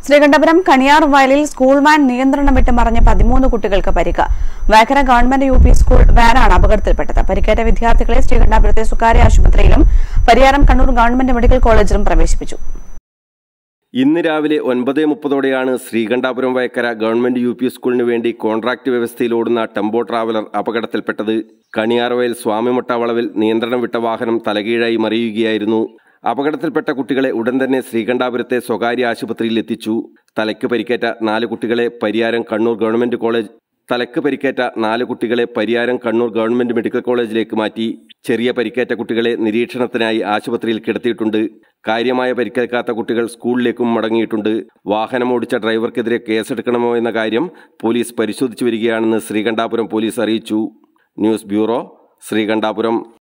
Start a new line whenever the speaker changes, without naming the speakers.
ശ്രീകണ്ഠപുരം കണിയാർ വയലിൽ school van നിയന്ത്രണം വിട്ട് മറിഞ്ഞ പതിമൂന്ന് കുട്ടികൾക്ക് പരിക്ക് Vekkara government U P school വാനാണ് അപകടത്തിൽപ്പെട്ടത് പരിക്കേറ്റ വിദ്യാർത്ഥികളെ ശ്രീകണ്ഠപുരത്തെ സ്വകാര്യ ആശുപത്രിയിലും പരിയാരം കണ്ണൂർ ഗവൺമെന്റ് മെഡിക്കൽ കോളേജിലും പ്രവേശിപ്പിച്ചു
ഇന്ന് രാവിലെ ഒൻപത് മുപ്പതോടെയാണ് Sreekandapuram Vayakkara government U P സ്കൂളിന് വേണ്ടി കോൺട്രാക്ട് വ്യവസ്ഥയിൽ ഓടുന്ന ടെമ്പോ ട്രാവലർ അപകടത്തിൽപ്പെട്ടത് കണിയാർവയൽ സ്വാമിമുട്ട വളവിൽ നിയന്ത്രണം വിട്ട വാഹനം തലകീഴായി മറിയുകയായിരുന്നു അപകടത്തിൽപ്പെട്ട കുട്ടികളെ ഉടൻ തന്നെ ശ്രീകണ്ഠാപുരത്തെ സ്വകാര്യ ആശുപത്രിയിൽ എത്തിച്ചു തലയ്ക്ക് പരിക്കേറ്റ നാല് കുട്ടികളെ പരിയാരം കണ്ണൂർ ഗവൺമെന്റ് കോളേജ് തലയ്ക്ക് പരിക്കേറ്റ നാല് കുട്ടികളെ പരിയാരം കണ്ണൂർ ഗവൺമെന്റ് മെഡിക്കൽ കോളേജിലേക്ക് മാറ്റി ചെറിയ പരിക്കേറ്റ കുട്ടികളെ നിരീക്ഷണത്തിനായി ആശുപത്രിയിൽ കിടത്തിയിട്ടുണ്ട് കാര്യമായ പരിക്കേൽക്കാത്ത കുട്ടികൾ സ്കൂളിലേക്കും മടങ്ങിയിട്ടുണ്ട് വാഹനം ഓടിച്ച ഡ്രൈവർക്കെതിരെ കേസെടുക്കണമോ എന്ന കാര്യം പോലീസ് പരിശോധിച്ചു വരികയാണെന്ന് ശ്രീകണ്ഠാപുരം പോലീസ് അറിയിച്ചു ന്യൂസ് ബ്യൂറോ ശ്രീകണ്ഠാപുരം